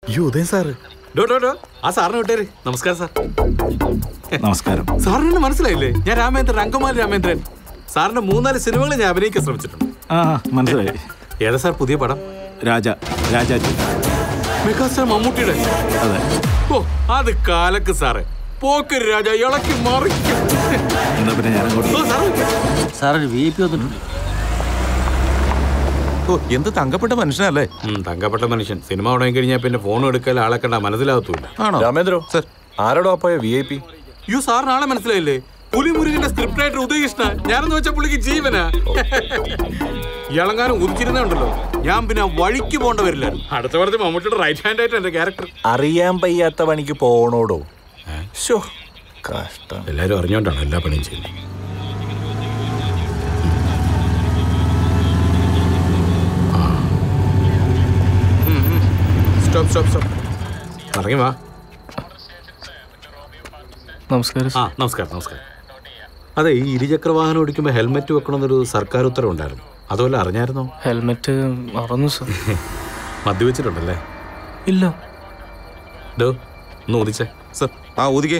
അയ്യോ ഉദയൻ സാറ് ഡോ ഡോ ഡോ ആ സാറിനെ വിട്ടേര് നമസ്കാരം സാർ നമസ്കാരം സാറിന് മനസ്സിലായില്ലേ ഞാൻ രാമേന്ദ്രൻ അങ്കമാലി രാമേന്ദ്രൻ സാറിന്റെ മൂന്നാല് സിനിമകൾ ഞാൻ അഭിനയിക്കാൻ ശ്രമിച്ചിട്ടുണ്ട് ആ മനസ്സിലായി ഏതാ സാർ പുതിയ പടം രാജ രാജാജി മെഗാസ്റ്റാർ മമ്മൂട്ടിയുടെ അതെ ഓ അത് കാലക്ക് സാറേ പോക്കര് രാജ ഇളക്കി മറിക്കും എന്നാ പിന്നെ ഞാൻ അങ്ങോട്ട് ഓ, സാറ് സാറൊരു വി പി വന്നിട്ടുണ്ട് ഓ എന്ത് തങ്കപ്പെട്ട മനുഷ്യനല്ലേ ഉം, തങ്കപ്പെട്ട മനുഷ്യൻ സിനിമ തുടങ്ങി കഴിഞ്ഞാൽ പിന്നെ ഫോൺ എടുക്കൽ ആളെ കണ്ട മനസ്സിലാകത്തൂല ആണോ രാമേന്ദ്രോ സർ ആരോടോ പോയ വി ഐ പി അയ്യോ സാറിന് ആളെ മനസ്സിലായില്ലേ പുലിമുരുകന്റെ സ്ക്രിപ്റ്റ് റൈറ്റർ ഉദയകൃഷ്ണ ഞാനെന്ന് വെച്ച പുള്ളിക്ക് ജീവനാ ഇളങ്ങാനും ഉദിച്ചിരുന്നുണ്ടല്ലോ ഞാൻ പിന്നെ ആ വഴിക്ക് പോകേണ്ട വരില്ലായിരുന്നു അടുത്ത പടത്തിൽ മമ്മൂട്ടിയുടെ റൈറ്റ് ഹാൻഡ് ആയിട്ട് എന്റെ ക്യാരക്ടർ അറിയാൻ വയ്യാത്ത പണിക്ക് പോണോടോ ശോ കഷ്ടം എല്ലാരും അറിഞ്ഞോണ്ടാണ് എല്ലാ പണിയും ചെയ്യുന്നത് സ്റ്റോപ്പ് സ്റ്റോപ്പ് സ്റ്റോപ്പ് ഇറങ്ങി വാ നമസ്കാരം ആ നമസ്കാരം നമസ്കാരം അതെ ഈ ഇരുചക്ര വാഹനം ഓടിക്കുമ്പോൾ ഹെൽമെറ്റ് വെക്കണമെന്നൊരു സർക്കാർ ഉത്തരവുണ്ടായിരുന്നു അതുപോലെ അറിഞ്ഞായിരുന്നോ ഹെൽമെറ്റ് മറന്നു സർ മദ്യവെച്ചിട്ടുണ്ടല്ലേ ഇല്ല ഡോ ഒന്ന് ഓദിച്ചേ സർ ആ ഊതികേ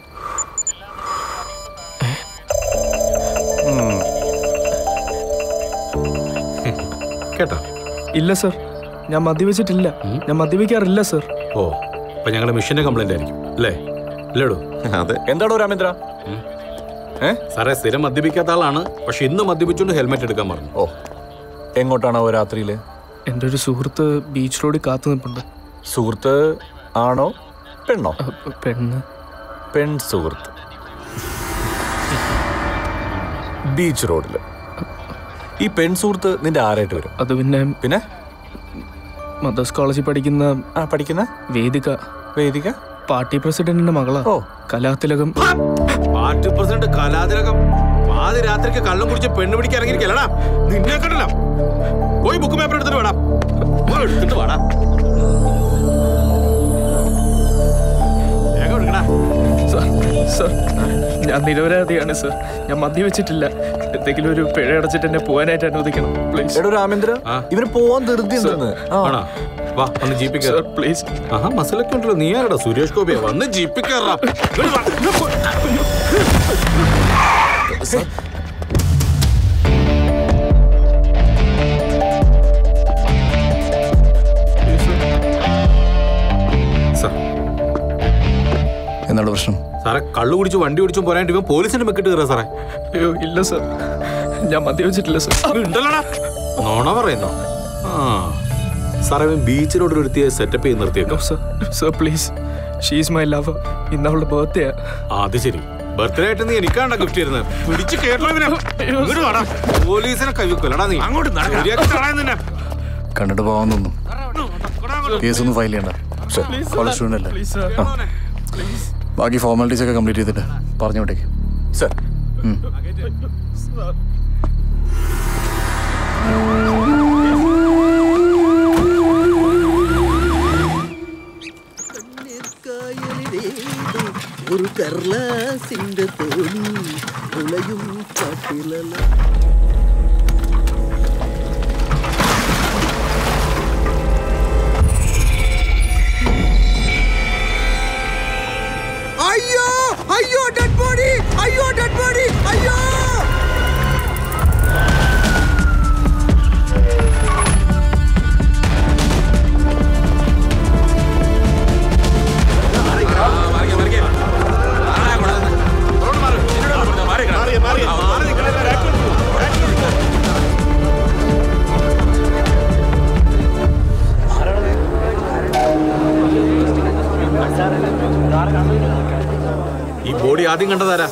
കേട്ടോ ഇല്ല സർ ഞാൻ മദ്യവെച്ചിട്ടില്ല ഞാൻ മദ്യപിക്കാറില്ല സർ ഓ അപ്പൊ ഞങ്ങളുടെ മെഷീന്റെ കംപ്ലൈന്റ് ആയിരിക്കും അല്ലേ ഇല്ലടോ അതെ എന്താടോ രാമേന്ദ്ര സാറേ സ്ഥിരം മദ്യപിക്കാത്ത ആളാണ് പക്ഷെ ഇന്ന് മദ്യപിച്ചുകൊണ്ട് ഹെൽമെറ്റ് എടുക്കാൻ പറഞ്ഞു ഓ എങ്ങോട്ടാണോ രാത്രിയില് എൻ്റെ ഒരു സുഹൃത്ത് ബീച്ച് റോഡിൽ കാത്തു നിൽപ്പുണ്ട് സുഹൃത്ത് ആണോ പെണ്ണോ അഹ് പെണ്ണ് പെൺ സുഹൃത്ത് ബീച്ച് റോഡില് ഈ പെൺ സുഹൃത്ത് നിന്റെ ആരായിട്ട് വരും അത് പിന്നെ പിന്നെ മദേഴ്സ് കോളേജിൽ പഠിക്കുന്ന ആ പഠിക്കുന്ന വേദിക വേദിക പാർട്ടി പ്രസിഡന്റിന്റെ മകളാ ഓ കലാതിലകം പാർട്ടി പ്രസിഡന്റ് കലാതിലകം പാതി രാത്രിക്ക് കള്ളം കുടിച്ച് പെണ്ണ് പിടിക്കാൻ ഇറങ്ങിയിരിക്കലടാ നിന്നെ കണ്ടല്ല പോയി ബുക്ക് പേപ്പർ എടുത്തിട്ട് വേണം എടുത്തിട്ട് വേടാ വേഗം എടുക്കടാ സർ സർ ഞാൻ നിരപരാധിയാണ് സർ ഞാൻ മദ്യവെച്ചിട്ടില്ല എന്തെങ്കിലും ഒരു പിഴ അടച്ചിട്ട് എന്നെ പോകാനായിട്ട് അനുവദിക്കണം പ്ലീസ് എടോ രാമേന്ദ്ര ആ. ഇവന് പോവാൻ ധൃതി ഉണ്ടെന്ന് ആ. ആണോ വാ വന്ന് ജീപ്പിൽ സർ കയറാം പ്ലീസ് ആഹാ മസിലൊക്കെ ഉണ്ടല്ലോ നീ ആരടാ സുരേഷ് ഗോപിയാ വന്ന് ജീപ്പിൽ കയറാം ഇങ്ങോട്ട് വാ. സാർ എന്താണ് പ്രശ്നം സാറേ കള്ളു കുടിച്ച് വണ്ടി ഓടിച്ചും പോരാണ്ട് ഇവൻ പോലീസിന്റെ മെക്കിട്ട് കയറാ സാറേ അയ്യോ ഇല്ല സർ ഞാൻ മദ്യവെച്ചിട്ടില്ല സർ ഉണ്ടല്ലോടാ നോണ പറയുന്നോ ആ സാറേ ഇവൻ ബീച്ചിലോട്ട് ഒരുത്തിയെ സെറ്റപ്പ് ചെയ്ത് നിർത്തിയേക്കോ no sir sir please she's my love ഇന്ന് അവളുടെ ബർത്ത്ഡേ ആ അത് ശരി ബർത്ത്ഡേ ആയിട്ട് നീ എനിക്കാണ്ട ഗിഫ്റ്റ് തരുന്നത് പിടിച്ച് കേട്ടോ ഇവനെ ഇങ്ങോട്ട് വാടാ പോലീസിനെ കൈവെക്കൊല്ലടാ നീ അങ്ങോട്ട് നിന്നെ കണ്ടിട്ട് പോകാൻ തോന്നും കേസൊന്നും ഫയൽ ചെയ്യണ്ട കോളേജ് സ്റ്റുഡൻ്റ് അല്ലേ പ്ലീസ് സർ ആ ബാക്കി ഫോർമാലിറ്റീസ് ഒക്കെ കംപ്ലീറ്റ് ചെയ്തിട്ട് പറഞ്ഞു വിട്ടേക്ക് സർ ഒരു കർലാസിന്റെ തോണി ഉളയും കാട്ടിലല അയ്യോ അയ്യോ ഡെഡ് ബോഡി അയ്യോ ഡെഡ് ബോഡി അയ്യോ ഈ ബോഡി ആദ്യം കണ്ടതാരാ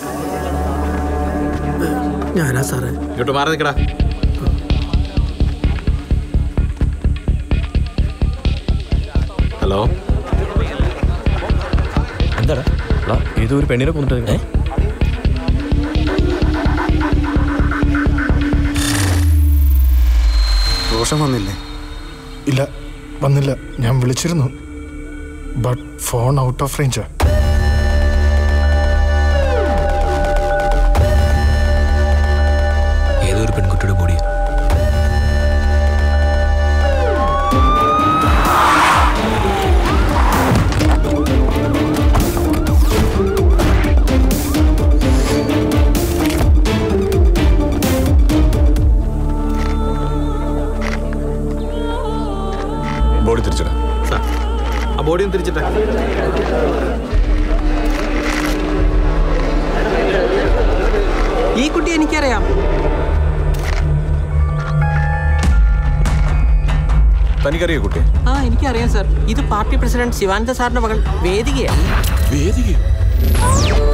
ഞാനാ സാറേ ഇങ്ങോട്ട് മാറി നിൽക്കടാ ഹലോ എന്താടാ ഏതോ ഒരു പെണ്ണിനെ കൊന്നിട്ട് റോഷൻ വന്നില്ലേ ഇല്ല വന്നില്ല ഞാൻ വിളിച്ചിരുന്നു ബട്ട് ഫോൺ ഔട്ട് ഓഫ് റേഞ്ചാ ഏതോ ഒരു പെൺകുട്ടിയുടെ ബോഡി ആ ബോഡി ഒന്ന് തിരിച്ചിട്ടെ ഈ കുട്ടി എനിക്കറിയാം തനിക്കറിയോ കുട്ടി ആ എനിക്കറിയാം സർ ഇത് പാർട്ടി പ്രസിഡന്റ് ശിവാനന്ദ സാറിന്റെ മകൾ വേദികയാണ് വേദിക